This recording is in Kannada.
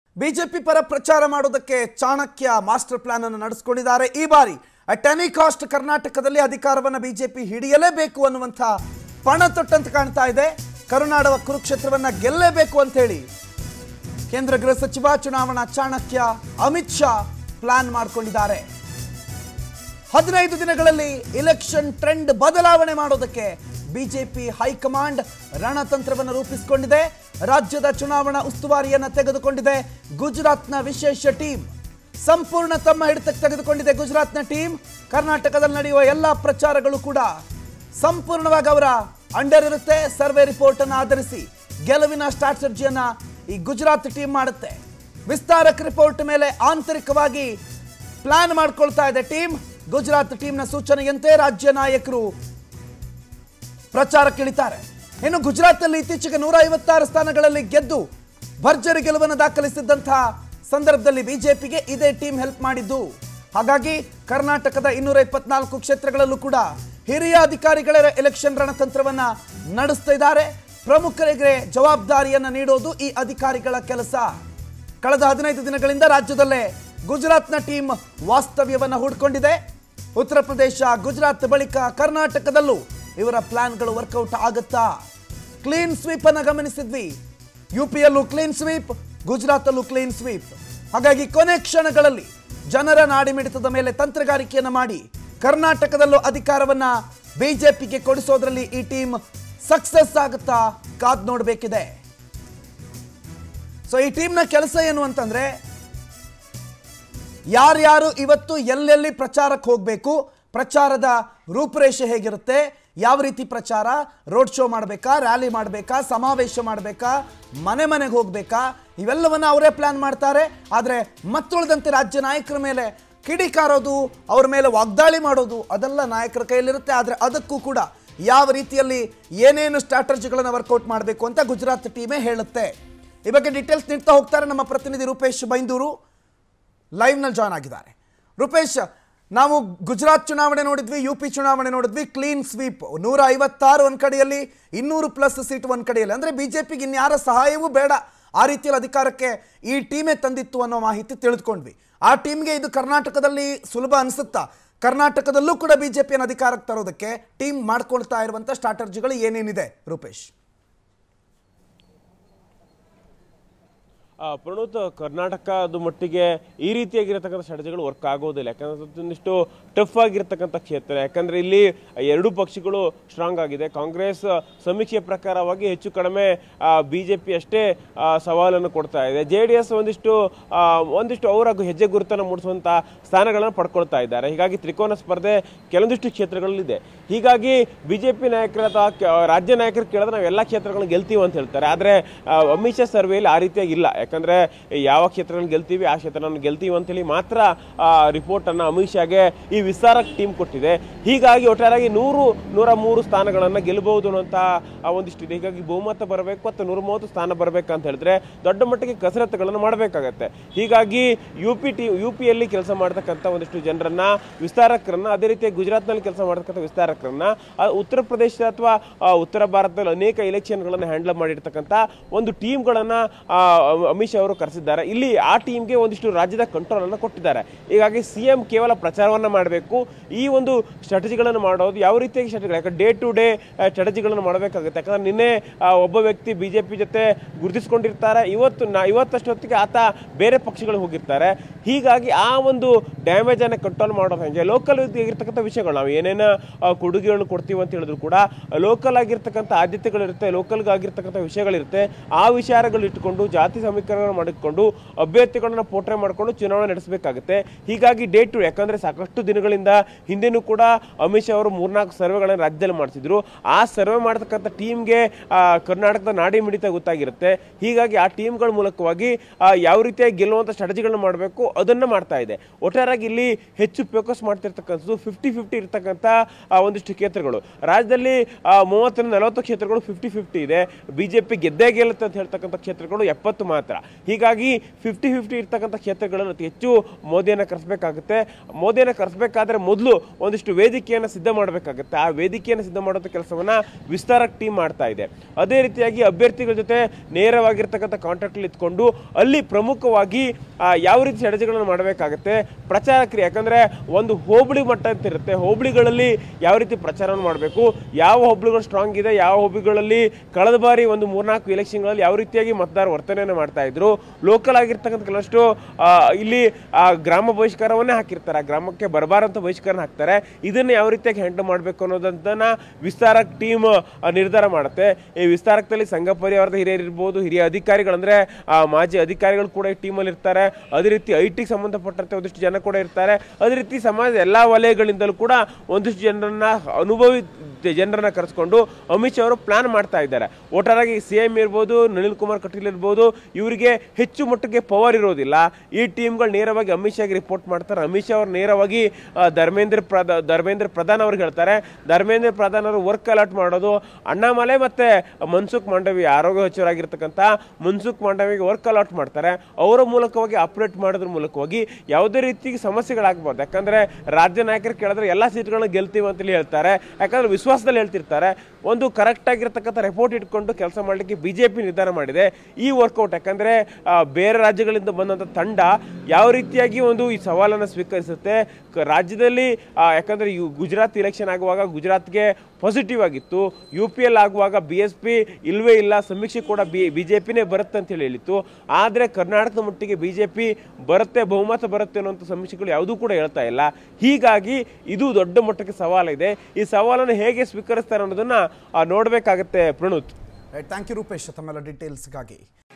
ಬಿಜೆಪಿ ಪರ ಪ್ರಚಾರ ಮಾಡೋದಕ್ಕೆ ಚಾಣಕ್ಯ ಮಾಸ್ಟರ್ ಪ್ಲಾನ್ ಅನ್ನು ನಡೆಸಿಕೊಂಡಿದ್ದಾರೆ ಈ ಬಾರಿ ಅಟ್ ಎನಿ ಕಾಸ್ಟ್ ಕರ್ನಾಟಕದಲ್ಲಿ ಅಧಿಕಾರವನ್ನು ಬಿಜೆಪಿ ಹಿಡಿಯಲೇಬೇಕು ಅನ್ನುವಂಥ ಪಣ ತೊಟ್ಟಂತೆ ಕಾಣ್ತಾ ಇದೆ ಕರುನಾಡವ ಕುರುಕ್ಷೇತ್ರವನ್ನ ಗೆಲ್ಲೇಬೇಕು ಅಂತ ಹೇಳಿ ಕೇಂದ್ರ ಗೃಹ ಸಚಿವ ಚುನಾವಣಾ ಚಾಣಕ್ಯ ಅಮಿತ್ ಶಾ ಪ್ಲಾನ್ ಮಾಡಿಕೊಂಡಿದ್ದಾರೆ ಹದಿನೈದು ದಿನಗಳಲ್ಲಿ ಇಲೆಕ್ಷನ್ ಟ್ರೆಂಡ್ ಬದಲಾವಣೆ ಮಾಡೋದಕ್ಕೆ ಬಿಜೆಪಿ ಹೈಕಮಾಂಡ್ ರಣತಂತ್ರವನ್ನು ರೂಪಿಸಿಕೊಂಡಿದೆ ರಾಜ್ಯದ ಚುನಾವಣಾ ಉಸ್ತುವಾರಿಯನ್ನ ತೆಗೆದುಕೊಂಡಿದೆ ಗುಜರಾತ್ನ ವಿಶೇಷ ಟೀಮ್ ಸಂಪೂರ್ಣ ತಮ್ಮ ಹಿಡಿತಕ್ಕೆ ತೆಗೆದುಕೊಂಡಿದೆ ಗುಜರಾತ್ನ ಟೀಮ್ ಕರ್ನಾಟಕದಲ್ಲಿ ನಡೆಯುವ ಎಲ್ಲ ಪ್ರಚಾರಗಳು ಕೂಡ ಸಂಪೂರ್ಣವಾಗಿ ಅವರ ಅಂಡರ್ ಇರುತ್ತೆ ಸರ್ವೆ ರಿಪೋರ್ಟ್ ಅನ್ನು ಆಧರಿಸಿ ಗೆಲುವಿನ ಸ್ಟ್ರಾಟಜಿಯನ್ನ ಈ ಗುಜರಾತ್ ಟೀಮ್ ಮಾಡುತ್ತೆ ವಿಸ್ತಾರಕ ರಿಪೋರ್ಟ್ ಮೇಲೆ ಆಂತರಿಕವಾಗಿ ಪ್ಲಾನ್ ಮಾಡ್ಕೊಳ್ತಾ ಇದೆ ಟೀಮ್ ಗುಜರಾತ್ ಟೀಮ್ನ ಸೂಚನೆಯಂತೆ ರಾಜ್ಯ ನಾಯಕರು ಪ್ರಚಾರಕ್ಕಿಳಿತಾರೆ ಇನ್ನು ಗುಜರಾತ್ನಲ್ಲಿ ಇತ್ತೀಚೆಗೆ ನೂರ ಐವತ್ತಾರು ಸ್ಥಾನಗಳಲ್ಲಿ ಗೆದ್ದು ಭರ್ಜರಿ ಗೆಲುವನ್ನು ದಾಖಲಿಸಿದ್ದಂತಹ ಸಂದರ್ಭದಲ್ಲಿ ಬಿಜೆಪಿಗೆ ಇದೇ ಟೀಮ್ ಹೆಲ್ಪ್ ಮಾಡಿದ್ದು ಹಾಗಾಗಿ ಕರ್ನಾಟಕದ ಇನ್ನೂರ ಇಪ್ಪತ್ನಾಲ್ಕು ಕ್ಷೇತ್ರಗಳಲ್ಲೂ ಕೂಡ ಹಿರಿಯ ಅಧಿಕಾರಿಗಳ ಎಲೆಕ್ಷನ್ ರಣತಂತ್ರವನ್ನ ನಡೆಸ್ತಾ ಇದ್ದಾರೆ ಪ್ರಮುಖರಿಗೆ ಜವಾಬ್ದಾರಿಯನ್ನ ನೀಡೋದು ಈ ಅಧಿಕಾರಿಗಳ ಕೆಲಸ ಕಳೆದ ಹದಿನೈದು ದಿನಗಳಿಂದ ರಾಜ್ಯದಲ್ಲೇ ಗುಜರಾತ್ನ ಟೀಮ್ ವಾಸ್ತವ್ಯವನ್ನ ಹೂಡ್ಕೊಂಡಿದೆ ಉತ್ತರ ಪ್ರದೇಶ ಗುಜರಾತ್ ಬಳಿಕ ಕರ್ನಾಟಕದಲ್ಲೂ ಇವರ ಪ್ಲಾನ್ಗಳು ವರ್ಕೌಟ್ ಆಗುತ್ತಾ ಕ್ಲೀನ್ ಸ್ವೀಪ್ ಅನ್ನ ಗಮನಿಸಿದ್ವಿ ಯುಪಿಯಲ್ಲೂ ಕ್ಲೀನ್ ಸ್ವೀಪ್ ಗುಜರಾತಲ್ಲೂ ಕ್ಲೀನ್ ಸ್ವೀಪ್ ಹಾಗಾಗಿ ಕೊನೆ ಕ್ಷಣಗಳಲ್ಲಿ ಜನರ ನಾಡಿಮಿಡಿತದ ಮೇಲೆ ತಂತ್ರಗಾರಿಕೆಯನ್ನ ಮಾಡಿ ಕರ್ನಾಟಕದಲ್ಲೂ ಅಧಿಕಾರವನ್ನ ಬಿಜೆಪಿಗೆ ಕೊಡಿಸೋದ್ರಲ್ಲಿ ಈ ಟೀಮ್ ಸಕ್ಸಸ್ ಆಗುತ್ತಾ ಕಾದ್ ನೋಡಬೇಕಿದೆ ಸೊ ಈ ಟೀಮ್ನ ಕೆಲಸ ಏನು ಅಂತಂದ್ರೆ ಯಾರ್ಯಾರು ಇವತ್ತು ಎಲ್ಲೆಲ್ಲಿ ಪ್ರಚಾರಕ್ಕೆ ಹೋಗಬೇಕು ಪ್ರಚಾರದ ರೂಪುರೇಷೆ ಹೇಗಿರುತ್ತೆ ಯಾವ ರೀತಿ ಪ್ರಚಾರ ರೋಡ್ ಶೋ ಮಾಡಬೇಕಾ ರ್ಯಾಲಿ ಮಾಡಬೇಕಾ ಸಮಾವೇಶ ಮಾಡಬೇಕಾ ಮನೆ ಮನೆಗೆ ಹೋಗಬೇಕಾ ಇವೆಲ್ಲವನ್ನ ಅವರೇ ಪ್ಲಾನ್ ಮಾಡ್ತಾರೆ ಆದರೆ ಮತ್ತುಳಿದಂತೆ ರಾಜ್ಯ ನಾಯಕರ ಮೇಲೆ ಕಿಡಿಕಾರೋದು ಅವ್ರ ಮೇಲೆ ವಾಗ್ದಾಳಿ ಮಾಡೋದು ಅದೆಲ್ಲ ನಾಯಕರ ಕೈಯಲ್ಲಿರುತ್ತೆ ಆದರೆ ಅದಕ್ಕೂ ಕೂಡ ಯಾವ ರೀತಿಯಲ್ಲಿ ಏನೇನು ಸ್ಟ್ರಾಟಜಿಗಳನ್ನು ವರ್ಕೌಟ್ ಮಾಡಬೇಕು ಅಂತ ಗುಜರಾತ್ ಟೀಮೇ ಹೇಳುತ್ತೆ ಈ ಬಗ್ಗೆ ಡೀಟೇಲ್ಸ್ ನೀಡ್ತಾ ಹೋಗ್ತಾರೆ ನಮ್ಮ ಪ್ರತಿನಿಧಿ ರೂಪೇಶ್ ಬೈಂದೂರು ಲೈವ್ನಲ್ಲಿ ಜಾಯ್ನ್ ಆಗಿದ್ದಾರೆ ರೂಪೇಶ್ ನಾವು ಗುಜರಾತ್ ಚುನಾವಣೆ ನೋಡಿದ್ವಿ ಯು ಪಿ ಚುನಾವಣೆ ನೋಡಿದ್ವಿ ಕ್ಲೀನ್ ಸ್ವೀಪ್ ನೂರ ಐವತ್ತಾರು ಒಂದು ಕಡೆಯಲ್ಲಿ ಇನ್ನೂರು ಪ್ಲಸ್ ಸೀಟ್ ಒಂದು ಕಡೆಯಲ್ಲಿ ಅಂದರೆ ಬಿ ಜೆ ಪಿಗೆ ಇನ್ಯಾರ ಸಹಾಯವೂ ಬೇಡ ಆ ರೀತಿಯಲ್ಲಿ ಅಧಿಕಾರಕ್ಕೆ ಈ ಟೀಮೇ ತಂದಿತ್ತು ಅನ್ನೋ ಮಾಹಿತಿ ತಿಳಿದುಕೊಂಡ್ವಿ ಆ ಟೀಮ್ಗೆ ಇದು ಕರ್ನಾಟಕದಲ್ಲಿ ಸುಲಭ ಅನಿಸುತ್ತಾ ಕರ್ನಾಟಕದಲ್ಲೂ ಕೂಡ ಬಿ ಜೆ ಪಿಯನ್ನು ಅಧಿಕಾರಕ್ಕೆ ತರೋದಕ್ಕೆ ಟೀಮ್ ಮಾಡ್ಕೊಳ್ತಾ ಇರುವಂಥ ಸ್ಟ್ರಾಟಜಿಗಳು ಏನೇನಿದೆ ರೂಪೇಶ್ ಆ, ಪ್ರಣೋತ್ ಕರ್ನಾಟಕದ ಮಟ್ಟಿಗೆ ಈ ರೀತಿಯಾಗಿರತಕ್ಕಂಥ ಸ್ಟ್ರಾಟಜಿಗಳು ವರ್ಕ್ ಆಗೋದಿಲ್ಲ ಯಾಕಂದ್ರೆ ಒಂದಿಷ್ಟು ಟಫ್ ಆಗಿರ್ತಕ್ಕಂಥ ಕ್ಷೇತ್ರ ಯಾಕಂದ್ರೆ ಇಲ್ಲಿ ಎರಡು ಪಕ್ಷಗಳು ಸ್ಟ್ರಾಂಗ್ ಆಗಿದೆ ಕಾಂಗ್ರೆಸ್ ಸಮೀಕ್ಷೆ ಪ್ರಕಾರವಾಗಿ ಹೆಚ್ಚು ಕಡಿಮೆ ಬಿಜೆಪಿ ಅಷ್ಟೇ ಆ, ಸವಾಲನ್ನು ಕೊಡ್ತಾ ಇದೆ ಜೆ ಡಿ ಎಸ್ ಒಂದಿಷ್ಟು ಆ, ಒಂದಿಷ್ಟು ಅವರ ಹೆಜ್ಜೆ ಗುರುತನ್ನು ಮೂಡಿಸುವಂತ ಸ್ಥಾನಗಳನ್ನು ಪಡ್ಕೊಳ್ತಾ ಇದ್ದಾರೆ ಹೀಗಾಗಿ ತ್ರಿಕೋನ ಸ್ಪರ್ಧೆ ಕೆಲವೊಂದಿಷ್ಟು ಕ್ಷೇತ್ರಗಳಲ್ಲಿದೆ ಹೀಗಾಗಿ ಬಿಜೆಪಿ ನಾಯಕರ ಅಥವಾ ಕೆ- ರಾಜ್ಯ ನಾಯಕರು ಕೇಳಿದ್ರೆ ನಾವು ಎಲ್ಲ ಕ್ಷೇತ್ರಗಳನ್ನು ಗೆಲ್ತೀವಿ ಅಂತ ಹೇಳ್ತಾರೆ ಆದರೆ ಅಮಿತ್ ಶಾ ಸರ್ವೆಯಲ್ಲಿ ಆ ರೀತಿಯಾಗಿ ಇಲ್ಲ ಯಾಕಂದ್ರೆ ಯಾವ ಕ್ಷೇತ್ರಗಳನ್ನು ಗೆಲ್ತೀವಿ ಆ ಕ್ಷೇತ್ರವನ್ನು ಗೆಲ್ತೀವಿ ಅಂತೇಳಿ ಮಾತ್ರ ರಿಪೋರ್ಟ್ ಅನ್ನ ಅಮಿತ್ ಶಾಗೆ ಈ ವಿಸ್ತಾರ ಟೀಮ್ ಕೊಟ್ಟಿದೆ ಹೀಗಾಗಿ ಒಟ್ಟಾರೆಯಾಗಿ ನೂರು ನೂರ ಮೂರು ಸ್ಥಾನಗಳನ್ನು ಗೆಲ್ಲಬಹುದು ಅನ್ನುವಂಥ ಆ ಒಂದಿಷ್ಟು ಇದೆ ಹೀಗಾಗಿ ಬಹುಮತ ಬರಬೇಕು ಮತ್ತು ನೂರ ಮೂವತ್ತು ಸ್ಥಾನ ಬರಬೇಕಂತ ಹೇಳಿದ್ರೆ ದೊಡ್ಡ ಮಟ್ಟಿಗೆ ಕಸರತ್ತುಗಳನ್ನು ಮಾಡಬೇಕಾಗತ್ತೆ ಹೀಗಾಗಿ ಯು ಪಿ ಟಿ ಯು ಪಿಯಲ್ಲಿ ಕೆಲಸ ಮಾಡ್ತಕ್ಕಂಥ ಒಂದಿಷ್ಟು ಜನರನ್ನ ವಿಸ್ತಾರಕರನ್ನ ಅದೇ ರೀತಿ ಗುಜರಾತ್ನಲ್ಲಿ ಕೆಲಸ ಮಾಡ್ತಕ್ಕಂಥ ವಿಸ್ತಾರಕರನ್ನ ಆ, ಉತ್ತರ ಪ್ರದೇಶ ಅಥವಾ ಆ, ಉತ್ತರ ಭಾರತದಲ್ಲಿ ಅನೇಕ ಎಲೆಕ್ಷನ್ಗಳನ್ನು ಹ್ಯಾಂಡಲ್ ಮಾಡಿರ್ತಕ್ಕಂಥ ಒಂದು ಟೀಮ್ಗಳನ್ನ ಅಮಿತ್ ಶಾ ಅವರು ಕರೆಸಿದ್ದಾರೆ ಇಲ್ಲಿ ಆ ಟೀಮ್ಗೆ ಒಂದಿಷ್ಟು ರಾಜ್ಯದ ಕಂಟ್ರೋಲ್ ಅನ್ನು ಕೊಟ್ಟಿದ್ದಾರೆ ಹೀಗಾಗಿ ಸಿ ಎಂ ಕೇವಲ ಪ್ರಚಾರವನ್ನ ಮಾಡಬೇಕು ಈ ಒಂದು ಸ್ಟ್ರಾಟಜಿಗಳನ್ನು ಮಾಡೋದು ಯಾವ ರೀತಿಯಾಗಿ ಸ್ಟ್ರಾಟಜಿಗಳು ಯಾಕಂದ್ರೆ ಡೇ ಟು ಡೇ ಸ್ಟ್ರಾಟಜಿಗಳನ್ನು ಮಾಡಬೇಕಾಗುತ್ತೆ ಯಾಕಂದ್ರೆ ನಿನ್ನೆ ಆ, ಒಬ್ಬ ವ್ಯಕ್ತಿ ಬಿಜೆಪಿ ಜೊತೆ ಗುರುತಿಸ್ಕೊಂಡಿರ್ತಾರೆ ಇವತ್ತು ನಾ ಇವತ್ತಷ್ಟೊತ್ತಿಗೆ ಆತ ಬೇರೆ ಪಕ್ಷಗಳಿಗೆ ಹೋಗಿರ್ತಾರೆ ಹೀಗಾಗಿ ಆ ಒಂದು ಡ್ಯಾಮೇಜ್ ಅನ್ನ ಕಂಟ್ರೋಲ್ ಮಾಡೋದು ಹೆಂಗೆ ಲೋಕಲ್ ಆಗಿರ್ತಕ್ಕಂಥ ವಿಷಯಗಳು ನಾವು ಏನೇನ ಆ, ಕೊಡುಗೆಗಳನ್ನು ಕೊಡ್ತೀವಿ ಅಂತ ಹೇಳಿದ್ರು ಕೂಡ ಲೋಕಲ್ ಆಗಿರ್ತಕ್ಕಂಥ ಆದ್ಯತೆಗಳಿರುತ್ತೆ ಲೋಕಲ್ ಆಗಿರ್ತಕ್ಕಂಥ ವಿಷಯಗಳಿರುತ್ತೆ ಆ ವಿಚಾರಗಳು ಇಟ್ಕೊಂಡು ಜಾತಿ ಸಮೀಕರಣ ಮಾಡಿಕೊಂಡು ಅಭ್ಯರ್ಥಿಗಳನ್ನ ಪೋಟ್ರೆ ಮಾಡಿಕೊಂಡು ಚುನಾವಣೆ ನಡೆಸಬೇಕಾಗುತ್ತೆ ಹೀಗಾಗಿ ಡೇ ಟು ಯಾಕಂದ್ರೆ ಸಾಕಷ್ಟು ದಿನಗಳಿಂದ ಹಿಂದೆನೂ ಕೂಡ ಅಮಿತ್ ಶಾ ಅವರು ಮೂರ್ನಾಲ್ಕು ಸರ್ವೆಗಳನ್ನು ರಾಜ್ಯದಲ್ಲಿ ಮಾಡಿಸಿದ್ರು ಆ ಸರ್ವೆ ಮಾಡತಕ್ಕಂಥ ಟೀಮ್ಗೆ ಕರ್ನಾಟಕದ ನಾಡಿ ಮಿಡಿತ ಗೊತ್ತಾಗಿರುತ್ತೆ ಹೀಗಾಗಿ ಆ ಟೀಮ್ಗಳ ಮೂಲಕವಾಗಿ ಆ, ಯಾವ ರೀತಿಯಾಗಿ ಗೆಲ್ಲುವಂಥ ಸ್ಟ್ರಾಟಜಿಗಳನ್ನ ಮಾಡಬೇಕು ಅದನ್ನ ಮಾಡ್ತಾ ಇದೆ ಒಟ್ಟಾರೆಯಾಗಿ ಇಲ್ಲಿ ಹೆಚ್ಚು ಫೋಕಸ್ ಮಾಡ್ತಿರ್ತಕ್ಕಂಥದ್ದು ಫಿಫ್ಟಿ ಫಿಫ್ಟಿ ಇರ್ತಕ್ಕಂಥ ಆ, ಒಂದಿಷ್ಟು ಕ್ಷೇತ್ರಗಳು ರಾಜ್ಯದಲ್ಲಿ ಆ, ಮೂವತ್ತರಿಂದ ನಲವತ್ತು ಕ್ಷೇತ್ರಗಳು ಫಿಫ್ಟಿ ಫಿಫ್ಟಿ ಇದೆ ಬಿಜೆಪಿ ಗೆದ್ದೇ ಗೆಲ್ಲುತ್ತೆ ಅಂತ ಹೇಳ್ತಕ್ಕಂಥ ಕ್ಷೇತ್ರಗಳು ಎಪ್ಪತ್ತು ಮಾತ್ರ ಹೀಗಾಗಿ ಫಿಫ್ಟಿ ಫಿಫ್ಟಿ ಇರ್ತಕ್ಕಂಥ ಕ್ಷೇತ್ರಗಳಲ್ಲಿ ಅತಿ ಹೆಚ್ಚು ಮೋದಿಯನ್ನು ಕರೆಸಬೇಕಾಗುತ್ತೆ ಮೋದಿಯನ್ನು ಕರೆಸಬೇಕಾದ್ರೆ ಮೊದಲು ಒಂದಿಷ್ಟು ವೇದಿಕೆಯನ್ನು ಸಿದ್ಧ ಮಾಡಬೇಕಾಗುತ್ತೆ ಆ ವೇದಿಕೆಯನ್ನು ಸಿದ್ಧ ಮಾಡೋಂಥ ಕೆಲಸವನ್ನ ವಿಸ್ತಾರಕ್ಕೆ ಟೀಮ್ ಮಾಡ್ತಾ ಇದೆ ಅದೇ ರೀತಿಯಾಗಿ ಅಭ್ಯರ್ಥಿಗಳ ಜೊತೆ ನೇರವಾಗಿರ್ತಕ್ಕಂಥ ಕಾಂಟ್ಯಾಕ್ಟ್ ಇತ್ಕೊಂಡು ಅಲ್ಲಿ ಪ್ರಮುಖವಾಗಿ ಆ, ಯಾವ ರೀತಿ ಸೆಡಜುಗಳನ್ನು ಮಾಡಬೇಕಾಗುತ್ತೆ ಪ್ರಚಾರ ಕ್ರಿಯೆ ಯಾಕಂದ್ರೆ ಒಂದು ಹೋಬಳಿ ಮಟ್ಟ ಅಂತ ಇರುತ್ತೆ ಹೋಬಳಿಗಳಲ್ಲಿ ಯಾವ ರೀತಿ ಪ್ರಚಾರವನ್ನು ಮಾಡಬೇಕು ಯಾವ ಹೋಬಳಿಗಳು ಸ್ಟ್ರಾಂಗ್ ಇದೆ ಯಾವ ಹೋಬಳಿಗಳಲ್ಲಿ ಕಳೆದ ಬಾರಿ ಒಂದು ಮೂರ್ನಾಲ್ಕು ಎಲೆಕ್ಷನ್ಗಳಲ್ಲಿ ಯಾವ ರೀತಿಯಾಗಿ ಮತದಾರ ವರ್ತನೆಯನ್ನು ಮಾಡ್ತಾ ಇದ್ರು ಲೋಕಲ್ ಆಗಿರ್ತಕ್ಕಂಥ ಕೆಲವಷ್ಟು ಆ, ಇಲ್ಲಿ ಆ ಗ್ರಾಮ ಬಹಿಷ್ಕಾರವನ್ನೇ ಹಾಕಿರ್ತಾರೆ ಆ ಗ್ರಾಮಕ್ಕೆ ಬರಬಾರಂತ ಬಹಿಷ್ಕಾರ ಹಾಕ್ತಾರೆ ಇದನ್ನ ಯಾವ ರೀತಿಯಾಗಿ ಹ್ಯಾಂಡಲ್ ಮಾಡಬೇಕು ಅನ್ನೋದಂತನ ವಿಸ್ತಾರಕ್ ಟೀಮ್ ನಿರ್ಧಾರ ಮಾಡುತ್ತೆ ಈ ವಿಸ್ತಾರಕದಲ್ಲಿ ಸಂಘ ಪರಿವಾರದ ಹಿರಿಯರು ಇರ್ಬೋದು ಹಿರಿಯ ಅಧಿಕಾರಿಗಳಂದ್ರೆ ಆ, ಮಾಜಿ ಅಧಿಕಾರಿಗಳು ಕೂಡ ಈ ಟೀಮಲ್ಲಿ ಇರ್ತಾರೆ ಅದೇ ರೀತಿ ಐ ಟಿಗೆ ಸಂಬಂಧಪಟ್ಟಂತೆ ಒಂದಿಷ್ಟು ಜನ ಕೂಡ ಇರ್ತಾರೆ ಅದೇ ರೀತಿ ಸಮಾಜದ ಎಲ್ಲಾ ವಲಯಗಳಿಂದಲೂ ಕೂಡ ಒಂದಿಷ್ಟು ಜನರನ್ನ ಅನುಭವಿ ಜನರನ್ನ ಕರೆಸ್ಕೊಂಡು ಅಮಿತ್ ಶಾ ಅವರು ಪ್ಲಾನ್ ಮಾಡ್ತಾ ಇದ್ದಾರೆ ಒಟ್ಟಾರಾಗಿ ಸಿ ಎಂ ಇರ್ಬೋದು ನಳಿನ್ ಕುಮಾರ್ ಕಟೀಲ್ ಇರ್ಬೋದು ಇವರಿಗೆ ಹೆಚ್ಚು ಮಟ್ಟಿಗೆ ಪವರ್ ಇರೋದಿಲ್ಲ ಈ ಟೀಮ್ಗಳು ನೇರವಾಗಿ ಅಮಿತ್ ಶಾಗೆ ರಿಪೋರ್ಟ್ ಮಾಡ್ತಾರೆ ಅಮಿತ್ ಶಾ ಅವರು ನೇರವಾಗಿ ಆ, ಧರ್ಮೇಂದ್ರ ಪ್ರಧಾ ಧರ್ಮೇಂದ್ರ ಪ್ರಧಾನ್ ಅವ್ರಿಗೆ ಹೇಳ್ತಾರೆ ಧರ್ಮೇಂದ್ರ ಪ್ರಧಾನ್ ಅವರು ವರ್ಕ್ ಅಲಾಟ್ ಮಾಡೋದು ಅಣ್ಣಾಮಲೈ ಮತ್ತೆ ಮನ್ಸುಖ್ ಮಾಂಡವಿ ಆರೋಗ್ಯ ಸಚಿವರಾಗಿರ್ತಕ್ಕಂಥ ಮನ್ಸುಖ್ ಮಾಂಡವಿಗೆ ವರ್ಕ್ ಅಲಾಟ್ ಮಾಡ್ತಾರೆ ಅವರ ಮೂಲಕವಾಗಿ ಅಪ್ಡೇಟ್ ಮಾಡೋದ್ರ ಮೂಲಕವಾಗಿ ಯಾವುದೇ ರೀತಿ ಸಮಸ್ಯೆಗಳಾಗಬಾರ್ದು ಯಾಕಂದ್ರೆ ರಾಜ್ಯ ನಾಯಕರು ಕೇಳಿದ್ರೆ ಎಲ್ಲ ಸೀಟ್ಗಳನ್ನ ಗೆಲ್ತೀವಿ ಅಂತೇಳಿ ಹೇಳ್ತಾರೆ ಯಾಕಂದ್ರೆ ವಿಶ್ವಾಸದಲ್ಲಿ ಹೇಳ್ತಿರ್ತಾರೆ ಒಂದು ಕರೆಕ್ಟ್ ಆಗಿರ್ತಕ್ಕಂಥ ರಿಪೋರ್ಟ್ ಇಟ್ಕೊಂಡು ಕೆಲಸ ಮಾಡಲಿಕ್ಕೆ ಬಿಜೆಪಿ ನಿರ್ಧಾರ ಮಾಡಿದೆ ಈ ವರ್ಕೌಟ್ ಯಾಕಂದ್ರೆ ಆ, ಬೇರೆ ರಾಜ್ಯಗಳಿಂದ ಬಂದಂಥ ತಂಡ ಯಾವ ರೀತಿಯಾಗಿ ಒಂದು ಈ ಸವಾಲನ್ನು ಸ್ವೀಕರಿಸುತ್ತೆ ಕ- ರಾಜ್ಯದಲ್ಲಿ ಆ, ಯಾಕಂದ್ರೆ ಇವು ಗುಜರಾತ್ ಇಲೆಕ್ಷನ್ ಆಗುವಾಗ ಗುಜರಾತ್ಗೆ ಪಾಸಿಟಿವ್ ಆಗಿತ್ತು ಯು ಪಿ ಎಲ್ ಆಗುವಾಗ ಬಿ ಎಸ್ ಪಿ ಇಲ್ವೇ ಇಲ್ಲ ಸಮೀಕ್ಷೆ ಕೂಡ ಬಿ ಬಿಜೆಪಿನೇ ಬರುತ್ತೆ ಅಂತ ಹೇಳಿ ಹೇಳಿತ್ತು ಆದರೆ ಕರ್ನಾಟಕದ ಮಟ್ಟಿಗೆ ಬಿಜೆಪಿ ಬರುತ್ತೆ ಬಹುಮತ ಬರುತ್ತೆ ಅನ್ನೋಂಥ ಸಮೀಕ್ಷೆಗಳು ಯಾವುದೂ ಕೂಡ ಹೇಳ್ತಾ ಇಲ್ಲ ಹೀಗಾಗಿ ಇದು ದೊಡ್ಡ ಮಟ್ಟಕ್ಕೆ ಸವಾಲಿದೆ ಈ ಸವಾಲನ್ನು ಹೇಗೆ ಸ್ವೀಕರಿಸ್ತಾರೆ ಅನ್ನೋದನ್ನ ಆ, ನೋಡ್ಬೇಕಾಗತ್ತೆ ಪ್ರಣುತ್ ಥ್ಯಾಂಕ್ ಯು ರೂಪೇಶ್ ತಮ್ಮೆಲ್ಲ ಡೀಟೇಲ್ಸ್ಗಾಗಿ